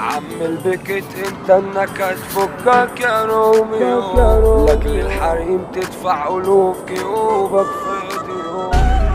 عم البكت انت انك تفكك يا روميو لاجل الحريم تدفع الوف جيوبك في ايديهم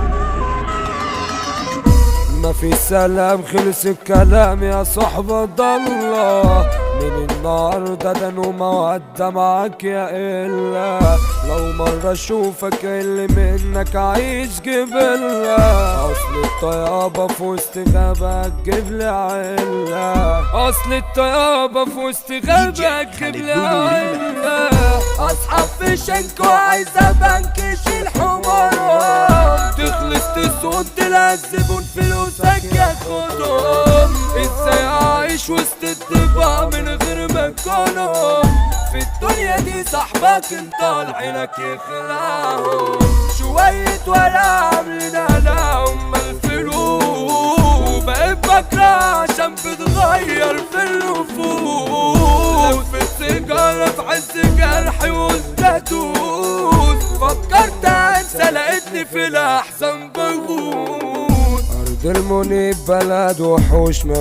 ما في سلام خلص الكلام يا صحبة ضلة من النهاردة ده انا مودة معاك يا إلا لو مرة اشوفك اللي منك عايش جبلة اصل الطيابة في وسط غابة تجيب لي عيلة اصل الطيابة في وسط غابة تجيب لي عيلة اصحاب في شنك وعايزة بنكش الحمار تخلص تسود تلزبون فلوسك ياخدهم ازاي اعيش وسط الدفاع من غير ما اكونهم في الدنيا دي صاحبك انت عينك يخلعهم شوية ولا عاملين لهم الفلوس بقيت بكره عشان بتغير في النفوس لفت سيجارة في عز جرحي وازدادوس فكرت انسى لقيتني في الاحسن بغوص ارض المنيب بلد وحوش ما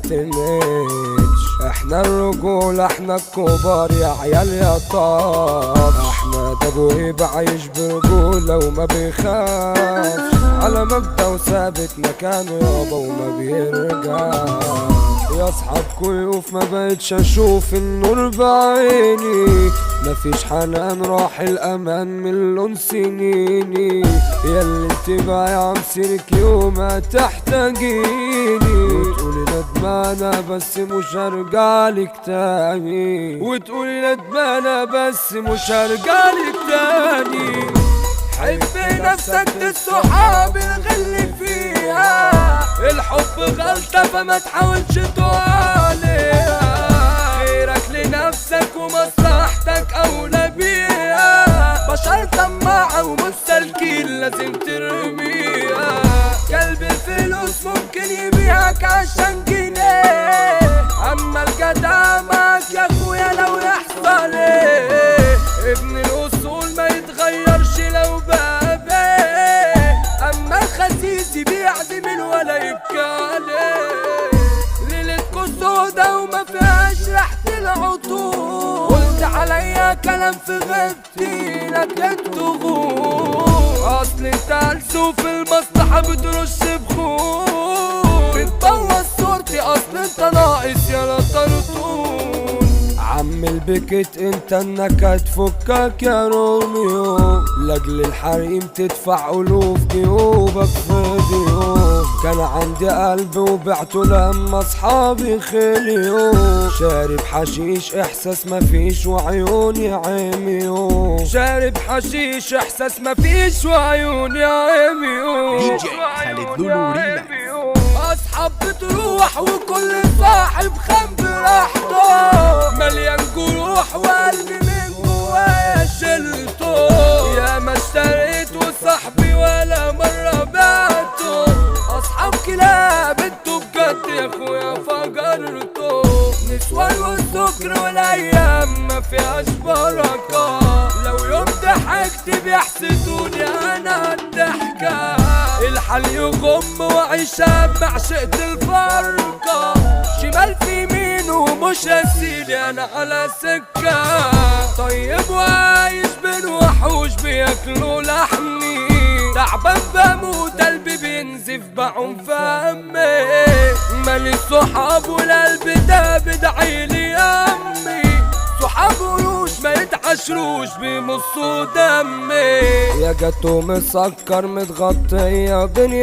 بتعتمدش احنا الرجولة احنا الكبار يا عيال يا طاف احمد ابو هيب عايش برجولة وما بيخافش على مبدأ وثابت مكانه يابا وما بيرجعش يا اصحاب كيوف ما بقتش اشوف النور بعيني مفيش حنان راح الامان من لون سنيني يا اللي انتباه يا عم سيرك يوم تحتاجيني وتقولي ندمانة بس مش هرجعلك تاني وتقولي ندمانة بس مش هرجعلك تاني حب نفسك دي الصحاب الغل فيها الحب غلطة فما تحاولش تعاليها خيرك لنفسك ومصلحتك أولى بيها بشر طماعة ومستلكين لازم ترميها كلب الفلوس ممكن يبيعك عشان جنيه أما الجدع معك يا أخويا لو يحصل إيه ابن الأصول ما يتغيرش لو بقى بيه أما الخسيس يبيع زميل ولا يبكي عليه ليلتكوا سودا وما فيهاش ريحة العطور قلت عليا كلام في غيبتي لكن تغور أصل انت ألسو في المصلحة بترش بخور بتبوظ صورتي أصل انت ناقص يا طرطون عم البكت انت انك تفكك يا روميو لاجل الحريم تدفع الوف جيوبك في ديوم كان عندي قلب وبعته لما اصحابي خليوا شارب حشيش احساس مفيش وعيوني عميوا شارب حشيش احساس مفيش وعيوني عميوا دي جي خالد لولو ريماكس. اصحاب بتروح وكل صاحب خان براحته مليان جروح وقلبي من جوايا شلته يا ما اشتريت وصاحبي ولا مرة بعته اصحاب كلاب انتوا بجد يا اخويا فجرته نسوان والسكر والايام ما فيهاش بركة لو يوم ضحكت بيحسدوني انا الضحكة الحل يغم وعيشها بعشقت الفرقة شمال في يمين ومش هسيلي انا على سكة طيب وعايش بين وحوش بياكلوا لحمي تعبان بموت قلبي بينزف بعم فمي مالي الصحاب والقلب ده بدعيلي امي صحاب وروش ما يتعشروش بيمصوا دمي يا جاتو مسكر متغطية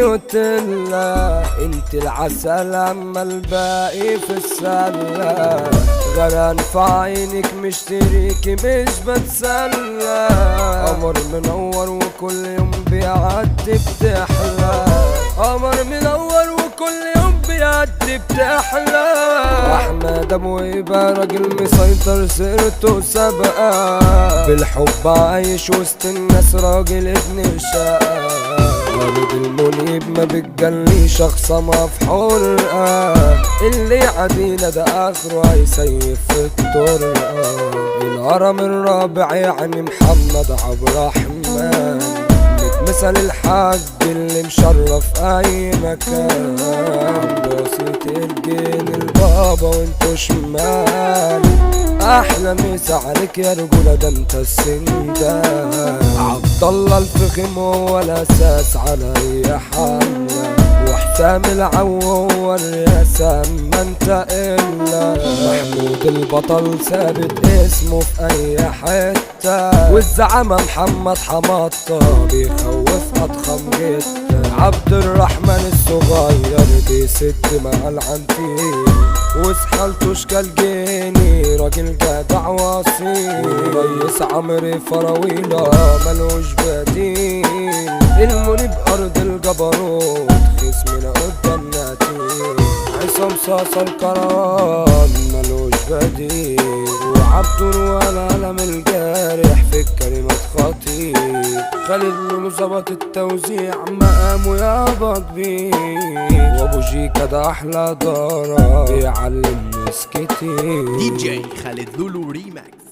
بنيوتيلا انت العسل اما الباقي في السلة غرقان في عينك مشتريكي مش بتسلى قمر منور وكل يوم بيعدي بتحلى قمر منور وكل يوم بيعدي بتحلى احمد ابو هيبه راجل مسيطر سيرته سابقه بالحب عايش وسط الناس راجل ابن شقه ورد المنيب ما بتجلي شخص مفحور اللي عدينا ده اخره هيسيف في الطرقه الهرم الرابع يعني محمد عبد الرحمن مثل الحاج اللي مشرف اي مكان بسيط الجين البابا وانتو شمال احلى مسا عليك يا رجولة ده انت السندان عبد الله الفخم هو الاساس على اي حال وحسام العو هو الرئاسة ما انت الا محمود البطل ثابت اسمه في اي حتة والزعامة محمد حماطة بيخوف اضخم جدا عبد الرحمن الصغير بيسد مع العنتيل وسحلته اشكال جيني راجل جدع واصيل ريس عمرو فراويلة ملوش بديل المنيب ارض الجبروت خصمنا قدام نتيل عصام صاصا الكرام ملوش بديل وعبد ولا قلم الجارح في الكلمات خطير خالد لولو ظبط التوزيع مقامه يابا كبير وابو جيكا ده احلى دارة بيعلم ناس كتير دي جي خالد لولو ريماكس